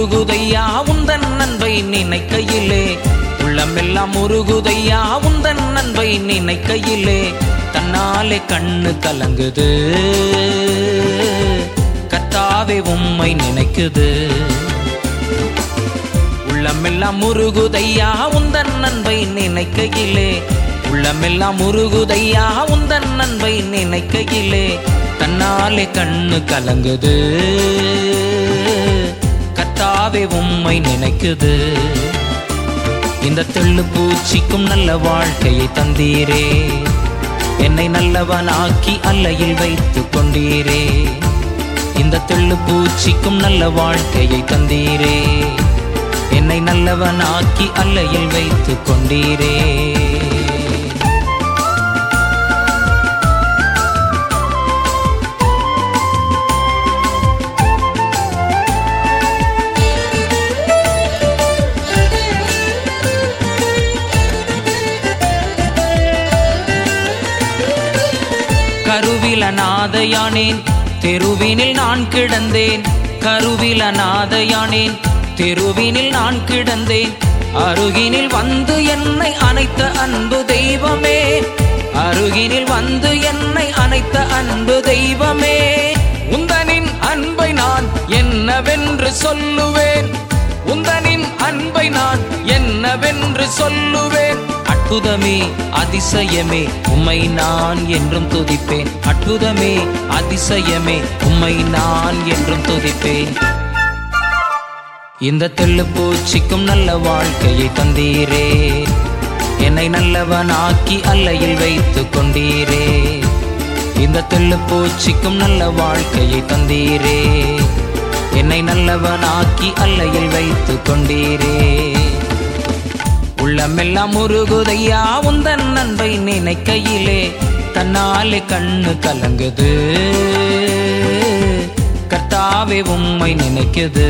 உருகுதையா உந்தன் அன்பை நினைக்கையிலே உள்ளமெல்லாம் உருகுதையா உந்தன் அன்பை நினைக்கையிலே தன்னாலே கண்ணு கலங்குது கத்தாவே உம்மை நினைக்குது உள்ளமெல்லாம் முருகுதையா உந்தன் அன்பை நினைக்கையிலே உள்ளமெல்லாம் முருகுதையா உந்தன் அன்பை நினைக்கையிலே தன்னாலே கண்ணு கலங்குது கத்தாவே உம்மை நினைக்குது இந்த தெள்ளு பூச்சிக்கும் நல்ல வாழ்க்கையை தந்தீரே என்னை நல்லவனாக்கி அல்லையில் வைத்து கொண்டீரே இந்த தெள்ளு பூச்சிக்கும் நல்ல வாழ்க்கையை தந்தீரே என்னை நல்லவனாக்கி அல்லையில் வைத்து கொண்டீரே கருவில நாதையானேன் தெருவினில் நான் கிடந்தேன் கருவில நாதையானேன் தெருவினில் நான் கிடந்தேன் அருகினில் வந்து என்னை அணைத்த அன்பு தெய்வமே அருகினில் வந்து என்னை அணைத்த அன்பு தெய்வமே உந்தனின் அன்பை நான் என்னவென்று சொல்லுவேன் உந்தனின் அன்பை நான் என்னவென்று சொல்லுவேன் அற்புதமே அதிசயமே உம்மை நான் என்றும் துதிப்பேன் அற்புதமே அதிசயமே உம்மை நான் என்றும் துதிப்பேன் இந்த தெள்ளு பூச்சிக்கும் நல்ல வாழ்க்கையை தந்தீரே என்னை நல்லவனாக்கி அல்லையில் வைத்து கொண்டீரே இந்த தெள்ளு பூச்சிக்கும் நல்ல வாழ்க்கையை தந்தீரே என்னை நல்லவனாக்கி அல்லையில் வைத்து கொண்டீரே உள்ளமெல்லாம் முருகுதையா உந்தன் அன்பை நினைக்கையிலே தன்னாலே கண்ணு கலங்குது கர்த்தாவே உம்மை நினைக்குது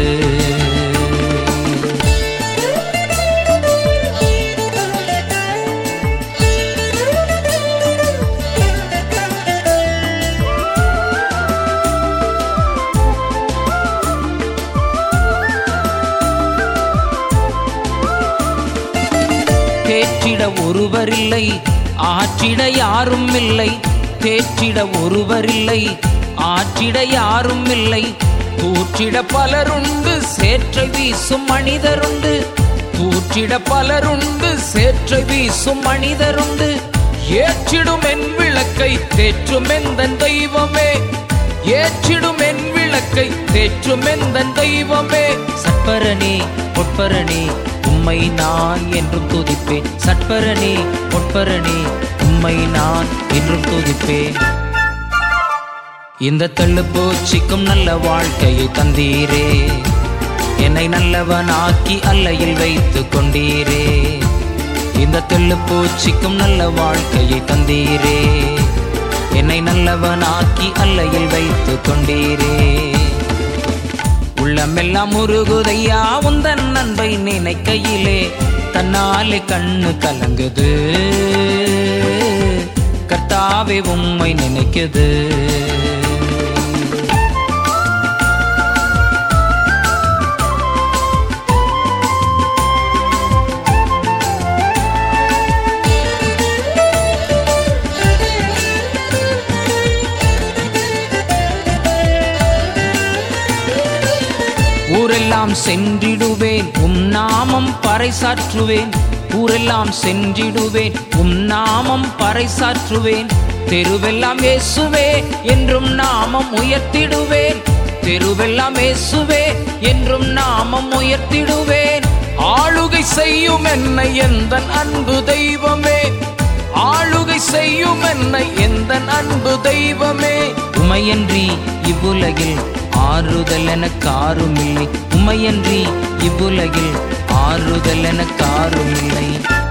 தேற்றிட ஒருவரில்லை ஆற்றிட யாரும் இல்லை தேற்றிட ஒருவரில்லை ஆற்றிட யாரும் இல்லை தூற்றிட பலருண்டு சேற்றை வீசும் மனிதருண்டு தூற்றிட பலருண்டு சேற்றை வீசும் மனிதருண்டு ஏற்றிடும் என் விளக்கை தேற்றும் எந்தன் தெய்வமே ஏற்றிடும் என் விளக்கை தேற்றும் எந்தன் தெய்வமே சற்பரனே பொற்பரனே உம்மை நான் என்றும் துதிப்பேன் சற்பரனே பொற்பரனே உம்மை நான் என்றும் துதிப்பேன் இந்த தள்ளு பூச்சிக்கும் நல்ல வாழ்க்கையை தந்தீரே என்னை நல்லவனாக்கி அல்லையில் வைத்து கொண்டீரே இந்த தெள்ளு பூச்சிக்கும் நல்ல வாழ்க்கையை தந்தீரே என்னை நல்லவனாக்கி அல்லையில் வைத்து கொண்டீரே உள்ளமெல்லாம் முருகுதையா உந்தன் அன்பை நினைக்கையிலே தன்னாலே கண்ணு கலங்குது கர்த்தாவே உம்மை நினைக்குது ஊரெல்லாம் சென்றிடுவேன் உம் நாமம் பறைசாற்றுவேன் ஊரெல்லாம் சென்றிடுவேன் உம் நாமம் பறைசாற்றுவேன் தெருவெல்லாம் இயேசுவே என்றும் நாமம் உயர்த்திடுவேன் தெருவெல்லாம் இயேசுவே என்றும் நாமம் உயர்த்திடுவேன் ஆளுகை செய்யும் என்னை எந்த அன்பு தெய்வமே ஆளுகை செய்யும் என்னை எந்த அன்பு தெய்வமே உமையன்றி இவ்வுலகில் ஆறுதல் எனக்கு ஆறுமில்லை உமையன்றி இவ்வுலகில் ஆறுதல் எனக்கு ஆறுமில்லை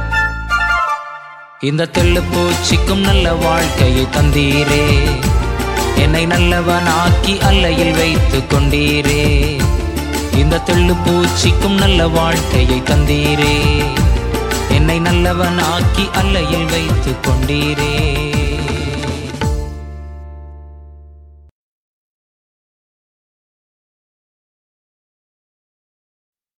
இந்த தெள்ளு பூச்சிக்கும் நல்ல வாழ்க்கையை தந்தீரே என்னை நல்லவனாக்கி அல்லையில் வைத்து கொண்டீரே இந்த தெள்ளு பூச்சிக்கும் நல்ல வாழ்க்கையை தந்தீரே என்னை நல்லவனாக்கி அல்லையில் வைத்து கொண்டீரே